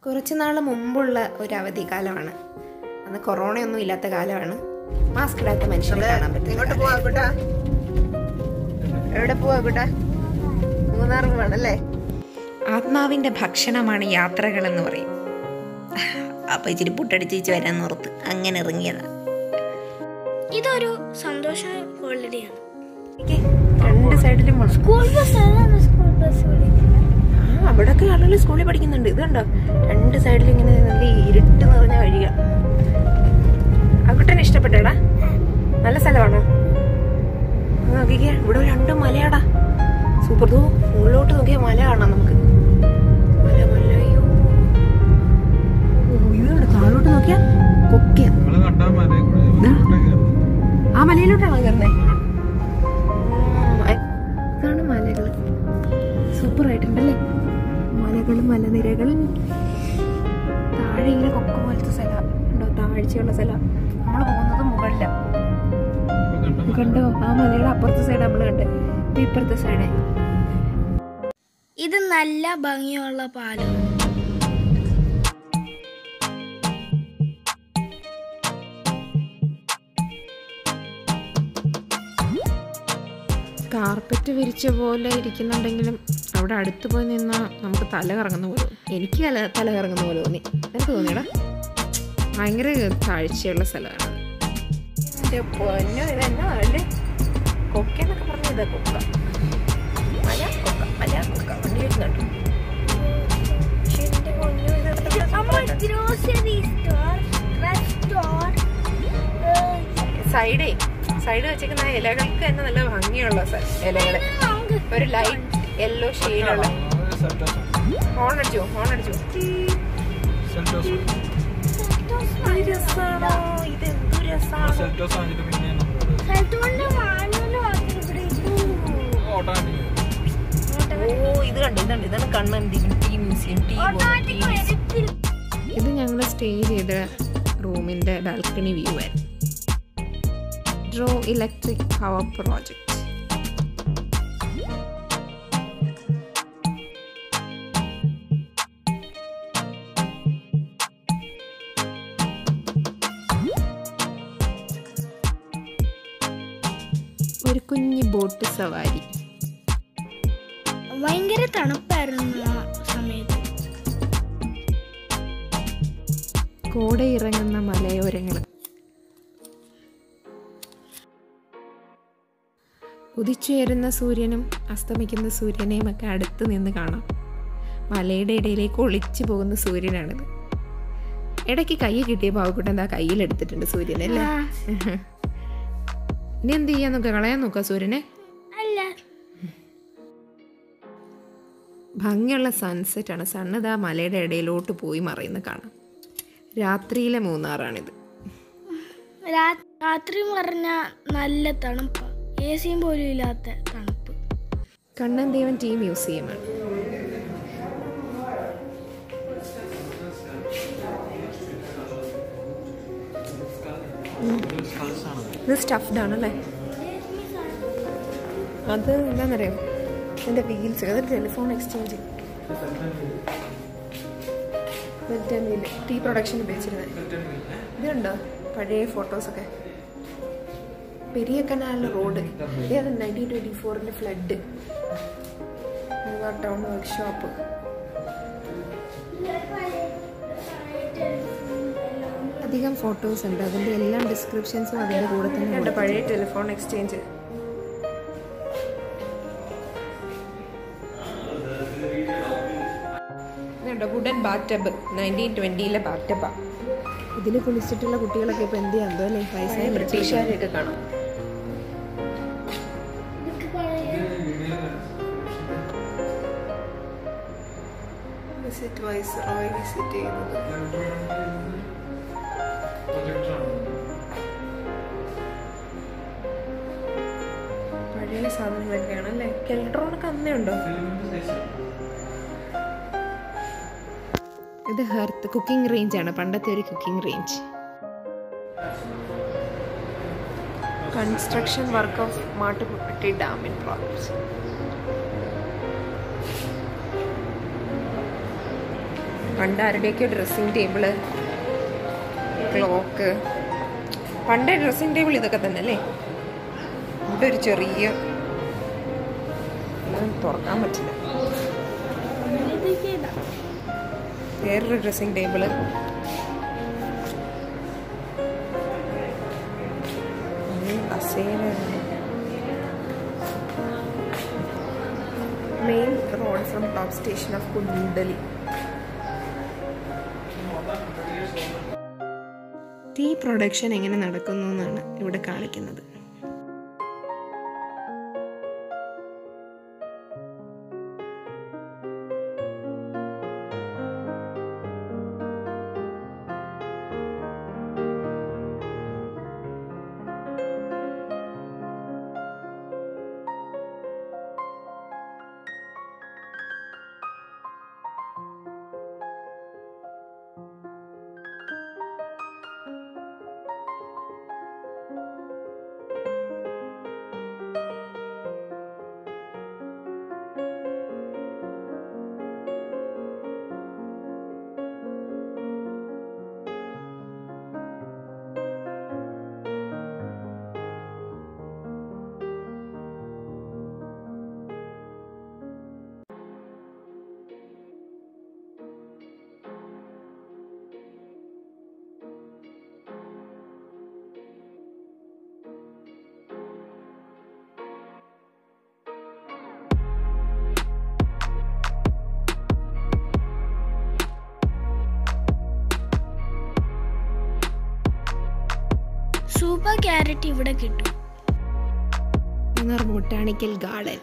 കുറച്ച് നാൾ മുമ്പുള്ള ഒരു അവധിക്കാലമാണ് അന്ന് കൊറോണയൊന്നും ഇല്ലാത്ത കാലമാണ് മാസ്ക് ഇടാത്ത മനുഷ്യനെ കാണാൻ പറ്റും എങ്ങോട്ട് പോവാ കുട്ടാ എവിടെ പോവാ കുട്ടാ മൂന്നാർ പോവാണല്ലേ ആത്മാവിന്റെ ഭക്ഷണമാണ് യാത്രകൾ എന്ന് പറയും അപ്പൊ ഇച്ചിരി പുട്ടടിച്ച് വരാൻ ഓർത്ത് അങ്ങനെ ഇറങ്ങിയതാ ഇതൊരു സന്തോഷ ഹോളിഡേയാണ് രണ്ട് സൈഡിലും പോണം സ്കൂൾ ബസ് ഏതാണ് സ്കൂൾ ബസ് ആ അവിടൊക്കെ ആളുകൾ സ്കൂളിൽ പഠിക്കുന്നുണ്ട് ഇത് കണ്ടോ രണ്ട് സൈഡിൽ ഇങ്ങനെ നല്ല ഇരുട്ട് നിറഞ്ഞ വഴിക അക്കുട്ടനെ ഇഷ്ടപ്പെട്ടടാ നല്ല സ്ഥലമാണോ ആ, നോക്കിക്കേ ഇവിടെ രണ്ട് മലയാടാ സൂപ്പർ തൂ മുകളിലോട്ട് നോക്കിയാൽ മല കാണാം നമുക്ക് മല മല അയ്യോ ഓ, ഇത് കണ്ടോ, താഴോട്ട് നോക്കിയാ കൊക്കിയ നമ്മള് കണ്ടാ മലയിൽ കൂടെ ദാ. ഇങ്ങോട്ടേ കയറും. ആ മലയിലോട്ടാണോ കയറുന്നേ ഇതാണ് മലകൾ സൂപ്പർ ആയിട്ടുണ്ടല്ലേ മലകളും മലനിരകളും താഴെ ഇങ്ങനെ കൊക്ക പോലത്തെ സ്ഥലം ഉണ്ടോ താഴ്ചയുള്ള സ്ഥലം നമ്മൾ പോകുന്നത് മുകളില ഇപ്പൊ കണ്ട കണ്ടോ ആ മലയുടെ അപ്പുറത്തെ സൈഡ് നമ്മൾ കണ്ടേ ഇത് ഇപ്പുറത്തെ സൈഡ് ഇത് നല്ല ഭംഗിയുള്ള പാലം കാർപ്പറ്റ് വിരിച്ച പോലെ ഇരിക്കുന്നുണ്ടെങ്കിലും അവിടെ അടുത്ത് പോയി നിന്നാൽ നമുക്ക് തല കറങ്ങുന്ന പോലെ തോന്നും. എനിക്ക് തല തല കറങ്ങുന്ന പോലെ തോന്നി എനിക്ക് തോന്നിയടാ ഭയങ്കര താഴ്ചയുള്ള സ്ഥലമാണ് പൊന്നു ഇതെന്നാ അല്ലേ കൊക്ക എന്നൊക്കെ പറഞ്ഞ ഇതാ കൊക്ക മല കൊക്ക മല കൊക്ക വണ്ടി വരുന്നുണ്ട് പക്ഷെ എന്റെ പൊന്നു ഇതെന്താ ഗ്രോസറി സ്റ്റോർ റെസ്റ്റോർ സൈഡേ സൈഡ് വെച്ചേക്കുന്ന ആ ഇലകൾക്ക് തന്നെ നല്ല ഭംഗിയുള്ള സ- ഇലകള് ഒരു ലൈറ്റ് യെല്ലോ ഷെയ്ഡുള്ള അത് സെൽറ്റോസ് ആണ്. ഹോൺ അടിച്ചു ഹോൺ അടിച്ചു സെൽറ്റോസ് ആണ്. രസാണോ ഇതെന്തു ആ രസാണോ സെൽറ്റോസ് വാങ്ങിച്ചിട്ട് പിന്നെ നമ്മള് സ്ഥലത്തുകൊണ്ട് മാനുവൽ ഓട്ടോമാറ്റിക് ഓ ഇത് കണ്ടു ഇതുണ്ട് ഇതാണ് കണ്ണന്തി tea museum tea tea museum ഇത് ഞങ്ങൾ സ്റ്റേ ചെയ്ത റൂമിൻ്റെ ബാൽക്കണി വ്യൂ ആയിരുന്നു ഡ്രോ ഇലക്ട്രിക് പവർ പ്രോജക്റ്റ് ഒരു കുഞ്ഞ് ബോട്ട് സവാരി ഭയങ്കര തണുപ്പായിരുന്നു ആ സമയത്ത് കോടയിറങ്ങുന്ന മലയോരങ്ങൾ ഉദിച്ചുയരുന്ന സൂര്യനും അസ്തമിക്കുന്ന സൂര്യനെയും ഒക്കെ അടുത്ത് നിന്ന് കാണാം മലയുടെ ഇടയിലേക്ക് ഒളിച്ചു പോകുന്ന സൂര്യനാണിത് ഇടയ്ക്ക് കൈ കിട്ടിയ പാവക്കുട്ടൻ എന്താ കയ്യിലെടുത്തിട്ടുണ്ട് സൂര്യനല്ലേ ഇനി എന്ത് ചെയ്യാൻ നോക്കുക കളയാൻ നോക്കുക സൂര്യനെ അല്ല ഭംഗിയുള്ള സൺസെറ്റ് ആണ് സണ്ണിതാ മലയുടെ ഇടയിലോട്ട് പോയി മറയുന്ന കാണാം രാത്രിയിലെ മൂന്നാറാണിത് രാ- രാത്രി പറഞ്ഞ നല്ല തണുപ്പാ എ സിയും പോലും ഇല്ലാത്ത തണുപ്പ് കണ്ണൻദേവൻ ടീ മ്യൂസിയമാണ് ഇത് സ്റ്റഫ്ഡ് ആണല്ലേ അത് എന്താണെന്നറിയോ എൻ്റെ വീൽസ് അതൊരു ടെലിഫോൺ എക്സ്ചേഞ്ച് ടീ പ്രൊഡക്ഷൻ ഉപയോഗിച്ചിരുന്നത് ഇതുണ്ടോ പഴയ ഫോട്ടോസൊക്കെ പെരിയ കനാലിലെ റോഡ് ഇത് നയൻറ്റീൻ ട്വൻറ്റി ഫോറിൻ്റെ ഫ്ലഡ് ടൗൺ വർക്ക്ഷോപ്പ് അധികം ഫോട്ടോസ് ഉണ്ട് അതിൻ്റെ എല്ലാം ഡിസ്ക്രിപ്ഷൻസും അതിൻ്റെ കൂടെ തന്നെ ഉണ്ട് കൊടുത്തിട്ടുണ്ട്. പഴയ ടെലിഫോൺ എക്സ്ചേഞ്ച് ഇതുണ്ടോ വുഡൻ ബാറ്റബ് നയൻറ്റീൻ ട്വൻറ്റിയിലെ ബാറ്റബാ ഇതിൽ കുളിച്ചിട്ടുള്ള കുട്ടികളൊക്കെ ഇപ്പൊ എന്ത് ചെയ്യാൻ അല്ലേ വയസ്സായ ബ്രിട്ടീഷുകാരെയൊക്കെ കാണാം വിസിറ്റ് വൈസ് റോയ് വിസിറ്റ് ചെയ്യുന്നത് പഴയ സാധനങ്ങളൊക്കെയാണ് അല്ലേ കെൽട്രോണൊക്കെ അന്നേ ഉണ്ടോ ഇത് ഹെർത്ത് കുക്കിംഗ് റേഞ്ച് ആണ് പണ്ടത്തെ ഒരു cooking range construction work of Mattupetty dam in progress പണ്ട് ആരുടെയൊക്കെ ഡ്രസ്സിങ് ടേബിള് ക്ലോക്ക് പണ്ടേ ഡ്രസ്സിങ് ടേബിൾ ഇതൊക്കെ തന്നെ അല്ലേ ഇവിടെ ഒരു ചെറിയ ഇത് തുറക്കാൻ പറ്റില്ല ഇതൊക്കെ ഇതാ വേറൊരു dressing table main road from top station of Kundala tea production എങ്ങനെ നടക്കുന്നു എന്നാണ് ഇവിടെ കാണിക്കുന്നത് സൂപ്പർ ക്യാരറ്റ് ഇവിടെ കിട്ടും മൂന്നാർ ബൊട്ടാണിക്കൽ ഗാർഡൻ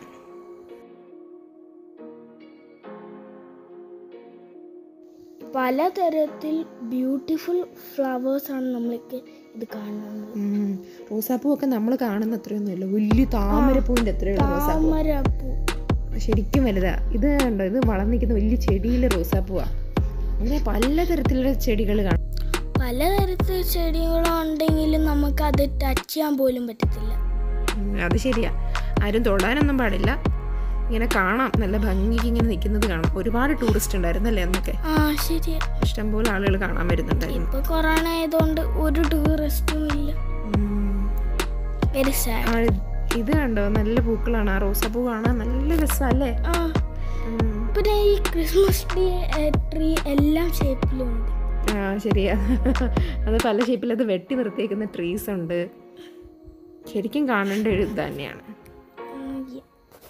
പലതരത്തിൽ ബ്യൂട്ടിഫുൾ ഫ്ലവേഴ്സ് ആണ് നമ്മൾക്ക് ഇത് കാണുന്നത് റോസാപ്പൂ ഒക്കെ നമ്മൾ കാണുന്ന അത്രയൊന്നുമില്ല വലിയ താമരപ്പൂവിന്റെ അത്രയുള്ള റോസാപ്പൂ താമരപ്പൂ ശരിക്കും വലുതാ ഇത് കണ്ടോ ഇത് വളർന്നിരിക്കുന്ന വലിയ ചെടിയിലെ റോസാപ്പൂവാ അങ്ങനെ പലതരത്തിലുള്ള ചെടികൾ കാണാം പലതരത്തിൽ ചെടികളുണ്ടെങ്കിലും നമുക്ക് അത് ടച്ച് ചെയ്യാൻ പോലും പറ്റത്തില്ല ഉം, അത് ശരിയാ ആരും തൊടാനൊന്നും പാടില്ല ഇങ്ങനെ കാണാം നല്ല ഭംഗിക്ക് ഇങ്ങനെ നിൽക്കുന്നത് കാണാം ഒരുപാട് ടൂറിസ്റ്റ് ഉണ്ടായിരുന്നല്ലേ അന്നൊക്കെ ആ ശരിയാ ഇഷ്ടംപോലെ ആളുകൾ കാണാൻ വരുന്നുണ്ടായിരുന്നു ഇപ്പൊ കൊറോണ ആയതുകൊണ്ട് ഒരു ടൂറിസ്റ്റും ഇല്ല ഉം. വെരി സാഡ് ആ, ഇത് കണ്ടോ നല്ല പൂക്കളാണ് ആ റോസാപ്പൂ കാണാൻ നല്ല രസമല്ലേ ആ പിന്നെ ഈ ക്രിസ്മസ് ട്രീ ട്രീ എല്ലാം ഷേപ്പിലും ഉണ്ട് ആ ശരിയാ അത് പല ഷേപ്പിൽ അത് വെട്ടി നിർത്തിയേക്കുന്ന ട്രീസ് ഉണ്ട് ശരിക്കും കാണേണ്ട ഒരു ഇത് തന്നെയാണ് ഉം, yeah.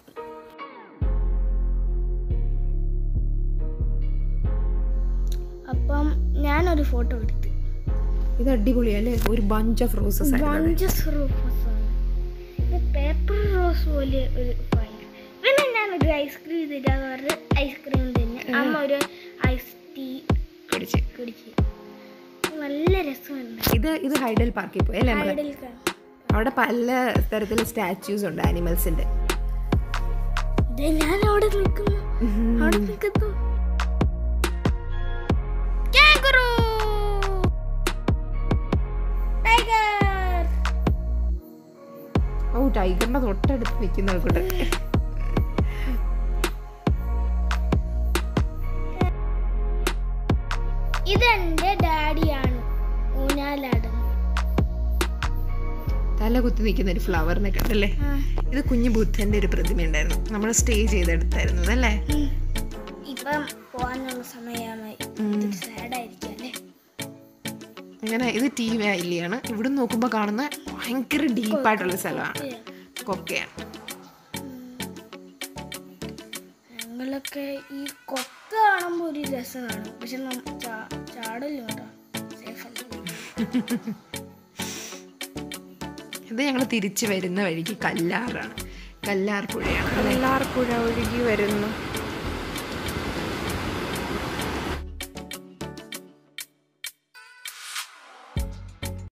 അപ്പം ഞാനൊരു ഫോട്ടോ എടുത്തു ഇത് അടിപൊളിയല്ലേ ഒരു bunch of roses bunches roses ആണ് ഇത് പേപ്പർ റോസ് പോലെ ഒരു ഭംഗി പിന്നെ ഞാനൊരു ഐസ്ക്രീം തരാന്ന് പറഞ്ഞ് ഐസ്ക്രീം തന്നെ അമ്മ ഒരു ഐസ് ടീ പിടിച്ച് കുടിച്ച് നല്ല രസമുണ്ട് ഇത് ഇത് ഹൈഡൽ പാർക്കിൽ പോയി അല്ലേ നമ്മള് ഐഡിൽ കാണാം അവിടെ പല തരത്തിലുള്ള സ്റ്റാച്യൂസ് ഉണ്ട് ആനിമൽസിന്റെ ദേ ഞാൻ അവിടെ നിൽക്കുന്നു അവിടെ നിൽക്കുന്നു Kangaroo! Tiger! ഓ ടൈഗറിന്റെ തൊട്ടടുത്ത് നിൽക്കുന്ന ആൾക്കൂട്ടെ ഇതെന്റെ ഡാഡിയാണ് ഊഞ്ഞാലാടുന്നത് തല കുത്തി നിൽക്കുന്ന ഒരു ഫ്ലവറിനെ കണ്ടല്ലേ ഇത് കുഞ്ഞു ബുദ്ധന്റെ ഒരു പ്രതിമ ഉണ്ടായിരുന്നു നമ്മൾ സ്റ്റേ ചെയ്തെടുത്തായിരുന്നു അല്ലേ ഇപ്പം പോകാനുള്ള സമയമായി സാഡായിരിക്കും അല്ലേ അങ്ങനെ ഇത് ടി വി വാലിയാണ് ഇവിടെ നോക്കുമ്പോൾ കാണുന്ന ഭയങ്കര ഡീപ്പായിട്ടുള്ള സ്ഥലമാണ് കൊക്കയാണ് ഞങ്ങളൊക്കെ ഈ കൊക്ക കാണുമ്പോൾ ഒരു രസമാണ് പക്ഷെ നം- ചാ- ചാടലും കേട്ടോ സേഫ് അല്ല ഇത് ഞങ്ങൾ തിരിച്ചു വരുന്ന വഴിക്ക് കല്ലാറാണ് കല്ലാർ പുഴയാണ് കല്ലാർ പുഴ ഒഴുകി വരുന്നു